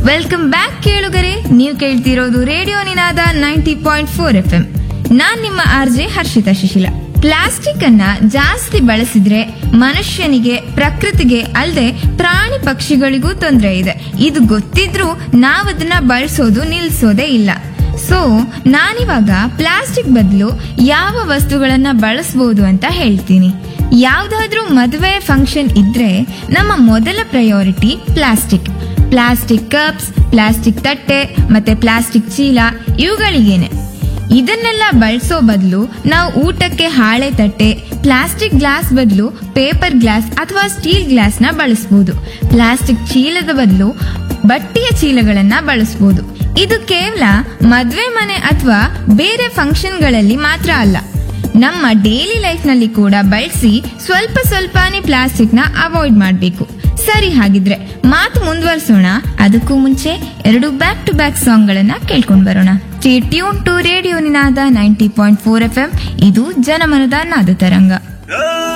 welcome back ಕೇಳುಗರೆ ನೀವು ಕೇಳ್ತಿರೋದು radio Ninada ninety point four F M ನಾನ್ ನಿಮ್ಮ R J Harshita Shishila plastic ಅನ್ನ ಜಾಸ್ತಿ ಬಳಸಿದ್ರೆ ಮನುಷ್ಯನಿಗೆ ಪ್ರಕೃತಿಗೆ ಅಲ್ಲದೆ ಪ್ರಾಣಿ ಪಕ್ಷಿಗಳಿಗೂ ತೊಂದರೆ ಇದೆ ಇದು ಗೊತ್ತಿದ್ರೂ ನಾವದನ್ನ ಬಳಸೋದು ನಿಲ್ಸೋದೇ ಇಲ್ಲ ಸೊ ನಾನಿವಾಗ ಪ್ಲಾಸ್ಟಿಕ್ ಬದಲು ಯಾವ ವಸ್ತುಗಳನ್ನ ಬಳಸಬಹುದು ಅಂತ ಹೇಳ್ತೀನಿ ಯಾವ್ದಾದ್ರೂ ಮದುವೆ ಫಂಕ್ಷನ್ ಇದ್ರೆ ನಮ್ಮ ಮೊದಲ priority plastic plastic cups plastic ತಟ್ಟೆ ಮತ್ತೆ ಪ್ಲಾಸ್ಟಿಕ್ ಚೀಲ ಇವುಗಳಿಗೇನೆ ಇದನ್ನೆಲ್ಲ ಬಳಸೋ ಬದಲು ನಾವು ಊಟಕ್ಕೆ ಹಾಳೆ ತಟ್ಟೆ ಪ್ಲಾಸ್ಟಿಕ್ ಗ್ಲಾಸ್ ಬದಲು ಪೇಪರ್ ಗ್ಲಾಸ್ ಅಥವಾ ಸ್ಟೀಲ್ ಗ್ಲಾಸ್ ನ ಬಳಸಬಹುದು ಪ್ಲಾಸ್ಟಿಕ್ ಚೀಲದ ಬದಲು ಬಟ್ಟೆಯ ಚೀಲಗಳನ್ನ ಬಳಸಬಹುದು ಇದು ಕೇವಲ ಮದ್ವೆ ಮನೆ ಅಥವಾ ಬೇರೆ ಫಂಕ್ಷನ್ಗಳಲ್ಲಿ ಮಾತ್ರ ಅಲ್ಲ ನಮ್ಮ ಡೈಲಿ ಲೈಫ್ ನಲ್ಲಿ ಕೂಡ ಬಳಸಿ ಸ್ವಲ್ಪ ಸ್ವಲ್ಪನೇ ಪ್ಲಾಸ್ಟಿಕ್ ನ ಅವಾಯ್ಡ್ ಮಾಡಬೇಕು ಸರಿ ಹಾಗಿದ್ರೆ ಮಾತು ಮುಂದುವರಿಸೋಣ ಅದಕ್ಕೂ ಮುಂಚೆ ಎರಡು ಬ್ಯಾಕ್ ಟು ಬ್ಯಾಕ್ ಸಾಂಗ್ ಗಳನ್ನ ಕೇಳ್ಕೊಂಡ್ ಬರೋಣ tune to radio Ninada ninety point four F M ಇದು ಜನಮನದ ನಾದ ತರಂಗ